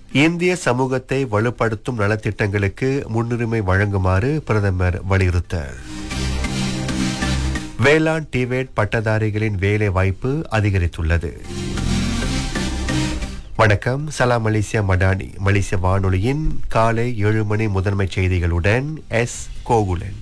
இந்திய சமூகத்தை வலுப்படுத்தும் நலத்திட்டங்களுக்கு முன்னுரிமை வழங்குமாறு பிரதமர் வலியுறுத்தல் வேளாண் டிவேட் பட்டதாரிகளின் வேலை வாய்ப்பு அதிகரித்துள்ளது வணக்கம் சலாம் மலேசியா மடானி மலேசிய வானொலியின் காலை ஏழு மணி முதன்மை செய்திகளுடன் எஸ் கோகுலன்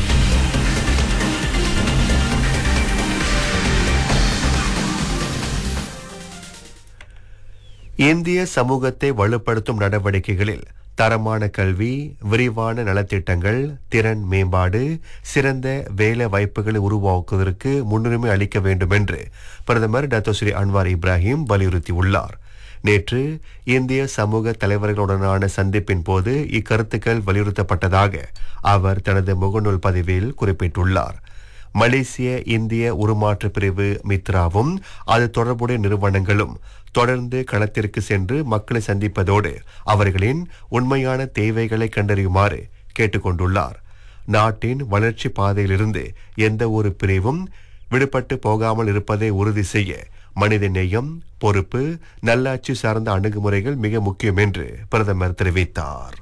இந்திய சமூகத்தை வலுப்படுத்தும் நடவடிக்கைகளில் தரமான கல்வி விரிவான நலத்திட்டங்கள் திறன் மேம்பாடு சிறந்த வேலை வாய்ப்புகளை உருவாக்குவதற்கு முன்னுரிமை அளிக்க வேண்டும் என்று பிரதமர் டாக்டர் ஸ்ரீ அன்வார் இப்ராஹிம் வலியுறுத்தியுள்ளார் நேற்று இந்திய சமூக தலைவர்களுடனான சந்திப்பின் போது இக்கருத்துக்கள் வலியுறுத்தப்பட்டதாக அவர் தனது முகநூல் பதிவில் குறிப்பிட்டுள்ளார் மலேசிய இந்திய உருமாற்ற பிரிவு மித்ராவும் அது தொடர்புடைய நிறுவனங்களும் தொடர்ந்து களத்திற்கு சென்று மக்களை சந்திப்பதோடு அவர்களின் உண்மையான தேவைகளை கண்டறியுமாறு கேட்டுக்கொண்டுள்ளார் நாட்டின் வளர்ச்சி பாதையிலிருந்து எந்த ஒரு பிரிவும் விடுபட்டு போகாமல் இருப்பதை உறுதி செய்ய மனிதநேயம் பொறுப்பு நல்லாட்சி சார்ந்த அணுகுமுறைகள் மிக முக்கியம் என்று பிரதமர் தெரிவித்தார்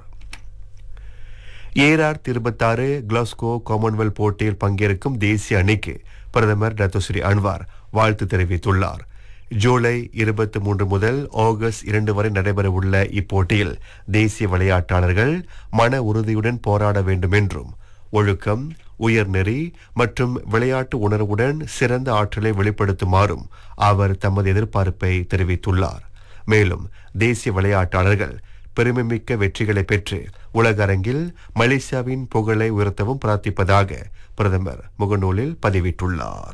ஏஆர் இருபத்தாறு கிளாஸ்கோ காமன்வெல்த் போட்டியில் பங்கேற்கும் தேசிய அணிக்கு பிரதமர் டாக்டர் ஸ்ரீ அன்வார் வாழ்த்து தெரிவித்துள்ளார் ஜூலை இருபத்தி மூன்று முதல் ஆகஸ்ட் இரண்டு வரை நடைபெறவுள்ள இப்போட்டியில் தேசிய விளையாட்டாளர்கள் மன உறுதியுடன் போராட வேண்டும் என்றும் ஒழுக்கம் உயர்நெறி மற்றும் விளையாட்டு உணர்வுடன் சிறந்த ஆற்றலை வெளிப்படுத்துமாறும் அவர் தமது எதிர்பார்ப்பை தெரிவித்துள்ளார் மேலும் தேசிய விளையாட்டாளர்கள் பெருமைமிக்க வெற்றிகளை பெற்று உலக அரங்கில் மலேசியாவின் புகழை உயர்த்தவும் பிரார்த்திப்பதாக பிரதமர் முகநூலில் பதிவிட்டுள்ளார்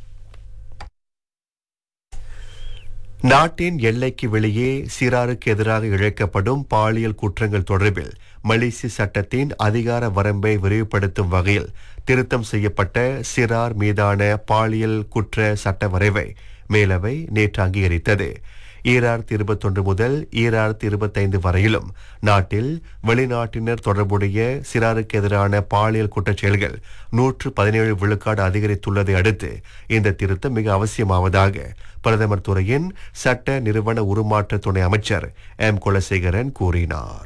நாட்டின் எல்லைக்கு வெளியே சிறாருக்கு எதிராக இழைக்கப்படும் பாலியல் குற்றங்கள் தொடர்பில் மலேசிய சட்டத்தின் அதிகார வரம்பை விரிவுபடுத்தும் வகையில் திருத்தம் செய்யப்பட்ட சிறார் மீதான பாலியல் குற்ற சட்ட வரைவை மேலவை நேற்று அங்கீகரித்தது ஈராயிரத்தி இருபத்தொன்று முதல் ஈராயிரத்தி இருபத்தைந்து வரையிலும் நாட்டில் வெளிநாட்டினர் தொடர்புடைய சிறாருக்கு எதிரான பாலியல் குற்றச்செயல்கள் நூற்று பதினேழு விழுக்காடு அதிகரித்துள்ளதை அடுத்து இந்த திருத்தம் மிக அவசியமாவதாக பிரதமர் துறையின் சட்ட நிறுவன உருமாற்ற துணை அமைச்சர் எம் குலசேகரன் கூறினார்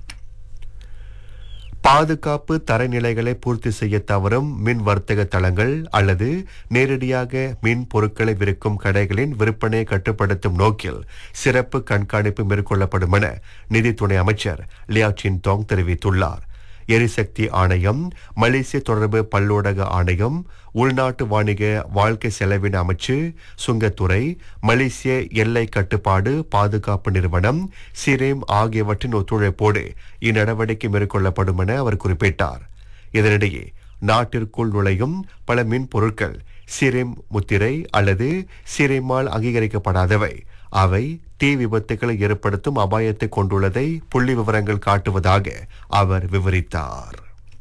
பாதுகாப்பு தரநிலைகளை பூர்த்தி செய்ய தவறும் மின் வர்த்தக தளங்கள் அல்லது நேரடியாக மின் பொருட்களை விற்கும் கடைகளின் விற்பனையை கட்டுப்படுத்தும் நோக்கில் சிறப்பு கண்காணிப்பு மேற்கொள்ளப்படும் என நிதித்துறை அமைச்சர் லியா சின் தோங் தெரிவித்துள்ளார் எரிசக்தி ஆணையம் மலேசிய தொடர்பு பல்லூடக ஆணையம் உள்நாட்டு வாணிக வாழ்க்கை செலவின அமைச்சு சுங்கத்துறை மலேசிய எல்லை கட்டுப்பாடு பாதுகாப்பு நிறுவனம் சிரேம் ஆகியவற்றின் ஒத்துழைப்போடு இந்நடவடிக்கை மேற்கொள்ளப்படும் என அவர் குறிப்பிட்டார் இதனிடையே நாட்டிற்குள் நுழையும் பல மின் பொருட்கள் சிரேம் முத்திரை அல்லது சிரேமால் அங்கீகரிக்கப்படாதவை அவை தீ விபத்துக்களை ஏற்படுத்தும் அபாயத்தை கொண்டுள்ளதை புள்ளி விவரங்கள் காட்டுவதாக அவர் விவரித்தார்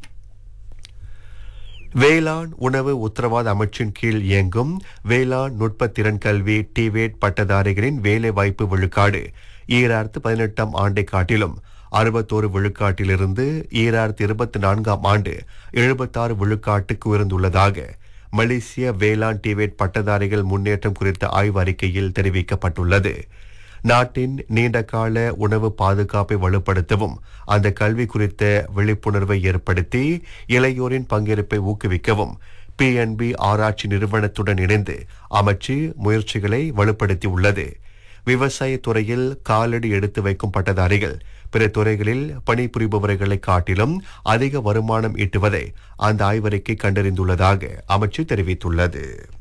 வேளாண் உணவு உத்தரவாத அமைச்சின் கீழ் இயங்கும் வேளாண் நுட்ப திறன் கல்வி டிவேட் பட்டதாரிகளின் வேலை வாய்ப்பு விழுக்காடு ஈராயிரத்து பதினெட்டாம் ஆண்டை காட்டிலும் அறுபத்தோரு விழுக்காட்டிலிருந்து ஈராயிரத்து இருபத்தி நான்காம் ஆண்டு எழுபத்தாறு விழுக்காட்டுக்கு உயர்ந்துள்ளதாக மலேசிய வேளாண் டிவேட் பட்டதாரிகள் முன்னேற்றம் குறித்த ஆய்வு அறிக்கையில் தெரிவிக்கப்பட்டுள்ளது நாட்டின் நீண்டகால உணவு பாதுகாப்பை வலுப்படுத்தவும் அந்த கல்வி குறித்த விழிப்புணர்வை ஏற்படுத்தி இளையோரின் பங்கேற்பை ஊக்குவிக்கவும் பிஎன்பி ஆராய்ச்சி நிறுவனத்துடன் இணைந்து அமைச்சு முயற்சிகளை வலுப்படுத்தி உள்ளது விவசாய துறையில் காலடி எடுத்து வைக்கும் பட்டதாரிகள் பிற துறைகளில் பணிபுரிபவர்களை காட்டிலும் அதிக வருமானம் ஈட்டுவதை அந்த ஆய்வறிக்கை கண்டறிந்துள்ளதாக அமைச்சு தெரிவித்துள்ளது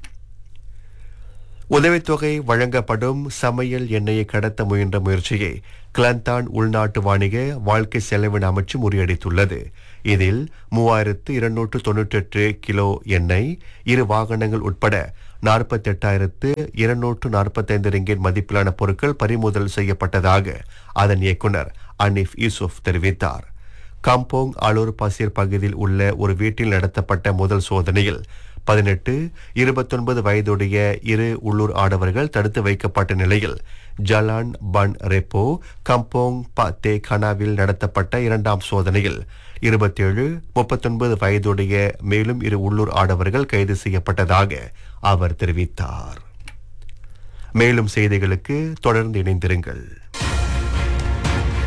உதவித்தொகை வழங்கப்படும் சமையல் எண்ணெயை கடத்த முயன்ற முயற்சியை கிளந்தான் உள்நாட்டு வாணிக வாழ்க்கை செலவின அமைச்சு முறியடித்துள்ளது இதில் மூவாயிரத்து இருநூற்று தொன்னூற்றெட்டு கிலோ எண்ணெய் இரு வாகனங்கள் உட்பட நாற்பத்தெட்டாயிரத்து இருநூற்று நாற்பத்தைந்து ரிங்கிட் மதிப்பிலான பொருட்கள் பறிமுதல் செய்யப்பட்டதாக அதன் இயக்குனர் அனிஃப் யூசுப் தெரிவித்தார் கம்போங் அலூர் பசீர் பகுதியில் உள்ள ஒரு வீட்டில் நடத்தப்பட்ட முதல் சோதனையில் பதினெட்டு இருபத்தொன்பது வயதுடைய இரு உள்ளூர் ஆடவர்கள் தடுத்து வைக்கப்பட்ட நிலையில் ஜலான் பன் ரெப்போ கம்போங் ப தே கனாவில் நடத்தப்பட்ட இரண்டாம் சோதனையில் இருபத்தேழு முப்பத்தொன்பது வயதுடைய மேலும் இரு உள்ளூர் ஆடவர்கள் கைது செய்யப்பட்டதாக அவர் தெரிவித்தார் மேலும் செய்திகளுக்கு தொடர்ந்து இணைந்திருங்கள்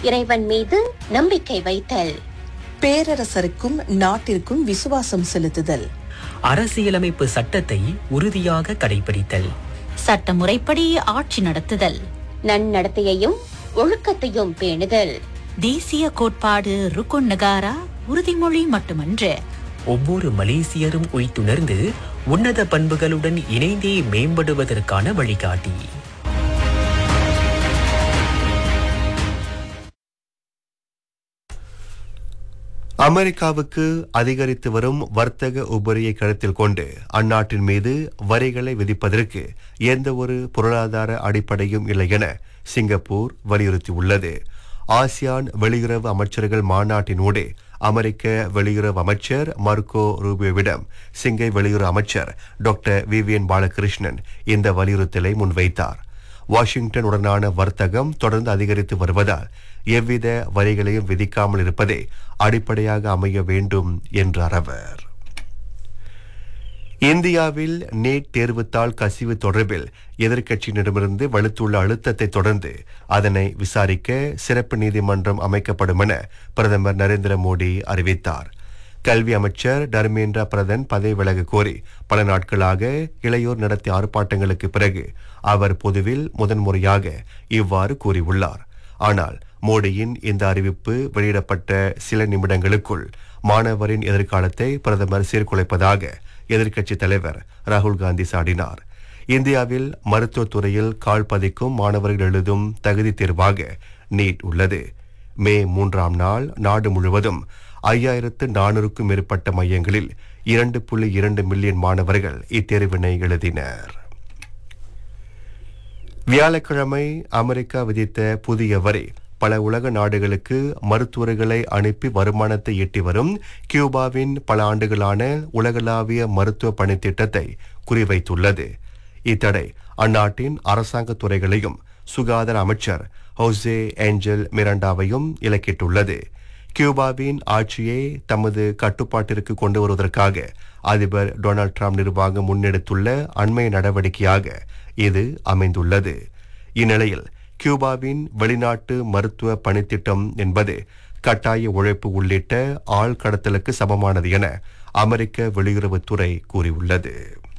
இறைவன் மீது நம்பிக்கை வைத்தல் பேரரசருக்கும் நாட்டிற்கும் விசுவாசம் செலுத்துதல் அரசியலமைப்பு சட்டத்தை உறுதியாக கடைபிடித்தல் சட்டமுறைப்படி ஆட்சி நடத்துதல் நன்னடத்தையையும் ஒழுக்கத்தையும் பேணுதல் தேசிய கோட்பாடு ருக்குன் நகாரா உறுதிமொழி மட்டுமன்று ஒவ்வொரு மலேசியரும் உய்த்துணர்ந்து உன்னத பண்புகளுடன் இணைந்தே மேம்படுவதற்கான வழிகாட்டி அமெரிக்காவுக்கு அதிகரித்து வரும் வர்த்தக உபரியை கருத்தில் கொண்டு அந்நாட்டின் மீது வரிகளை விதிப்பதற்கு எந்த ஒரு பொருளாதார அடிப்படையும் இல்லை என சிங்கப்பூர் வலியுறுத்தியுள்ளது ஆசியான் வெளியுறவு அமைச்சர்கள் மாநாட்டினூடே அமெரிக்க வெளியுறவு அமைச்சர் மார்க்கோ ரூபியோவிடம் சிங்கை வெளியுறவு அமைச்சர் டாக்டர் விவியன் பாலகிருஷ்ணன் இந்த வலியுறுத்தலை முன்வைத்தார் வாஷிங்டன் உடனான வர்த்தகம் தொடர்ந்து அதிகரித்து வருவதால் எவ்வித வரிகளையும் விதிக்காமல் இருப்பதே அடிப்படையாக அமைய வேண்டும் என்றார் அவர் இந்தியாவில் நீட் தேர்வுத்தாள் கசிவு தொடர்பில் எதிர்க்கட்சியினரிடமிருந்து வலுத்துள்ள அழுத்தத்தை தொடர்ந்து அதனை விசாரிக்க சிறப்பு நீதிமன்றம் அமைக்கப்படும் என பிரதமர் நரேந்திர மோடி அறிவித்தார் கல்வி அமைச்சர் தர்மேந்திர பிரதான் பதவி விலக கோரி பல நாட்களாக இளையோர் நடத்திய ஆர்ப்பாட்டங்களுக்கு பிறகு அவர் பொதுவில் முதன்முறையாக இவ்வாறு கூறியுள்ளார் ஆனால் மோடியின் இந்த அறிவிப்பு வெளியிடப்பட்ட சில நிமிடங்களுக்குள் மாணவரின் எதிர்காலத்தை பிரதமர் சீர்குலைப்பதாக எதிர்க்கட்சித் தலைவர் ராகுல் காந்தி சாடினார் இந்தியாவில் மருத்துவத் துறையில் கால் பதிக்கும் மாணவர்கள் எழுதும் தகுதி தேர்வாக நீட் உள்ளது மே மூன்றாம் நாள் நாடு முழுவதும் ஐயாயிரத்து நானூறுக்கும் மேற்பட்ட மையங்களில் இரண்டு புள்ளி இரண்டு மில்லியன் மாணவர்கள் இத்தேர்வினை எழுதினர் வியாழக்கிழமை அமெரிக்கா விதித்த புதிய வரி பல உலக நாடுகளுக்கு மருத்துவர்களை அனுப்பி வருமானத்தை ஈட்டி வரும் கியூபாவின் பல ஆண்டுகளான உலகளாவிய மருத்துவ பணித்திட்டத்தை குறிவைத்துள்ளது இத்தடை அந்நாட்டின் அரசாங்க துறைகளையும் சுகாதார அமைச்சர் ஹோசே ஏஞ்சல் மிரண்டாவையும் இலக்கிட்டுள்ளது கியூபாவின் ஆட்சியை தமது கட்டுப்பாட்டிற்கு கொண்டு வருவதற்காக அதிபர் டொனால்ட் ட்ரம்ப் நிர்வாகம் முன்னெடுத்துள்ள அண்மை நடவடிக்கையாக இது அமைந்துள்ளது இந்நிலையில் கியூபாவின் வெளிநாட்டு மருத்துவ பணித்திட்டம் என்பது கட்டாய உழைப்பு உள்ளிட்ட ஆள் கடத்தலுக்கு சமமானது என அமெரிக்க வெளியுறவுத்துறை கூறியுள்ளது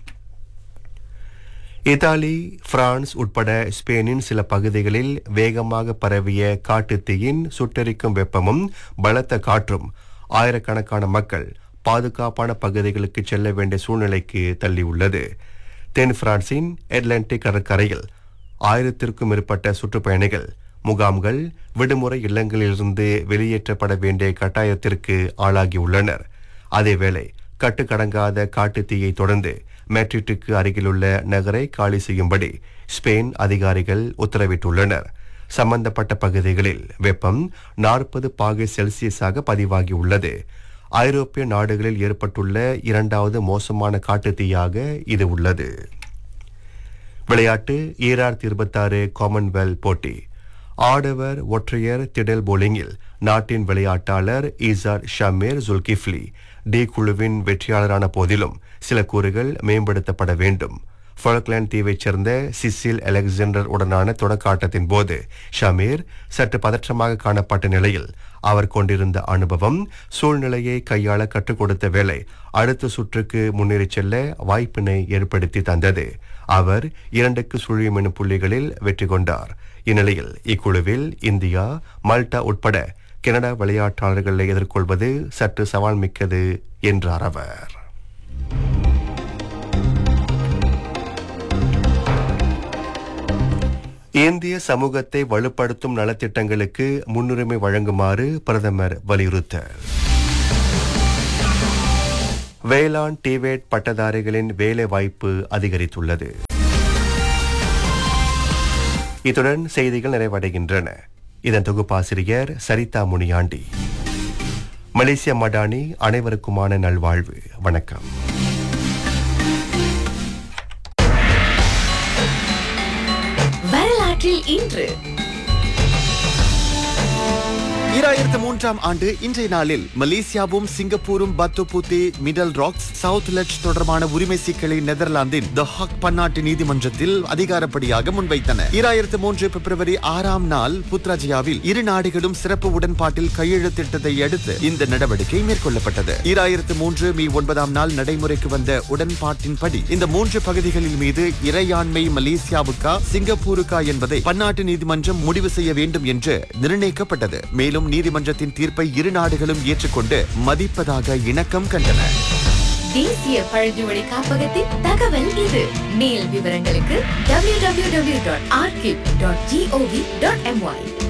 இத்தாலி பிரான்ஸ் உட்பட ஸ்பெயினின் சில பகுதிகளில் வேகமாக பரவிய காட்டுத்தீயின் சுட்டெரிக்கும் வெப்பமும் பலத்த காற்றும் ஆயிரக்கணக்கான மக்கள் பாதுகாப்பான பகுதிகளுக்கு செல்ல வேண்டிய சூழ்நிலைக்கு தள்ளியுள்ளது தென் பிரான்சின் அட்லாண்டிக் கடற்கரையில் ஆயிரத்திற்கும் மேற்பட்ட சுற்றுப்பயணிகள் முகாம்கள் விடுமுறை இல்லங்களிலிருந்து வெளியேற்றப்பட வேண்டிய கட்டாயத்திற்கு ஆளாகியுள்ளனர் அதேவேளை கட்டுக்கடங்காத காட்டுத்தீயை தொடர்ந்து மேட்ரிட்டுக்கு அருகிலுள்ள நகரை காலி செய்யும்படி ஸ்பெயின் அதிகாரிகள் உத்தரவிட்டுள்ளனர் சம்பந்தப்பட்ட பகுதிகளில் வெப்பம் நாற்பது பாகை செல்சியஸாக பதிவாகியுள்ளது ஐரோப்பிய நாடுகளில் ஏற்பட்டுள்ள இரண்டாவது மோசமான காட்டுத்தீயாக இது உள்ளது விளையாட்டு ஈராயிரத்தி இருபத்தாறு காமன்வெல்த் போட்டி ஆடவர் ஒற்றையர் திடல் போலிங்கில் நாட்டின் விளையாட்டாளர் ஈசார் ஷமீர் ஜுல்கிஃப்லி டி குழுவின் வெற்றியாளரான போதிலும் சில கூறுகள் மேம்படுத்தப்பட வேண்டும் ஃபொலக்லாந்து தீவைச் சேர்ந்த சிசில் அலெக்சாண்டர் உடனான தொடக்க ஆட்டத்தின் போது ஷமீர் சற்று பதற்றமாக காணப்பட்ட நிலையில் அவர் கொண்டிருந்த அனுபவம் சூழ்நிலையை கையாள கற்றுக் கொடுத்த வேளை அடுத்த சுற்றுக்கு முன்னேறிச் செல்ல வாய்ப்பினை ஏற்படுத்தி தந்தது அவர் இரண்டுக்கு சுழியம் எனும் புள்ளிகளில் வெற்றி கொண்டார் இந்நிலையில் இக்குழுவில் இந்தியா மல்டா உட்பட கனடா விளையாட்டாளர்களை எதிர்கொள்வது சற்று சவால் மிக்கது என்றார் அவர் இந்திய சமூகத்தை வலுப்படுத்தும் நலத்திட்டங்களுக்கு முன்னுரிமை வழங்குமாறு பிரதமர் வலியுறுத்தல் வேளாண் டிவேட் பட்டதாரிகளின் வேலை வாய்ப்பு அதிகரித்துள்ளது இத்துடன் செய்திகள் நிறைவடைகின்றன இதன் தொகுப்பாசிரியர் சரிதா முனியாண்டி மலேசிய மடானி அனைவருக்குமான நல்வாழ்வு வணக்கம் வரலாற்றில் இன்று ஈராயிரத்து மூன்றாம் ஆண்டு இன்றைய நாளில் மலேசியாவும் சிங்கப்பூரும் பத்துபூத்தே மிடல் ராக்ஸ் சவுத் லெட்ச் தொடர்பான உரிமை சிக்கலை நெதர்லாந்தின் த ஹாக் பன்னாட்டு நீதிமன்றத்தில் அதிகாரப்படியாக முன்வைத்தன ஈராயிரத்து மூன்று பிப்ரவரி ஆறாம் நாள் புத்ராஜியாவில் இரு நாடுகளும் சிறப்பு உடன்பாட்டில் கையெழுத்திட்டதை அடுத்து இந்த நடவடிக்கை மேற்கொள்ளப்பட்டது ஈராயிரத்து மூன்று மீ ஒன்பதாம் நாள் நடைமுறைக்கு வந்த உடன்பாட்டின்படி இந்த மூன்று பகுதிகளில் மீது இறையாண்மை மலேசியாவுக்கா சிங்கப்பூருக்கா என்பதை பன்னாட்டு நீதிமன்றம் முடிவு செய்ய வேண்டும் என்று நிர்ணயிக்கப்பட்டது மேலும் நீதிமன்றத்தின் தீர்ப்பை இரு நாடுகளும் ஏற்றுக்கொண்டு மதிப்பதாக இணக்கம் கண்டன தேசிய பழங்குமொழி காப்பகத்தின் தகவல் இது மேல் விவரங்களுக்கு www.archive.gov.my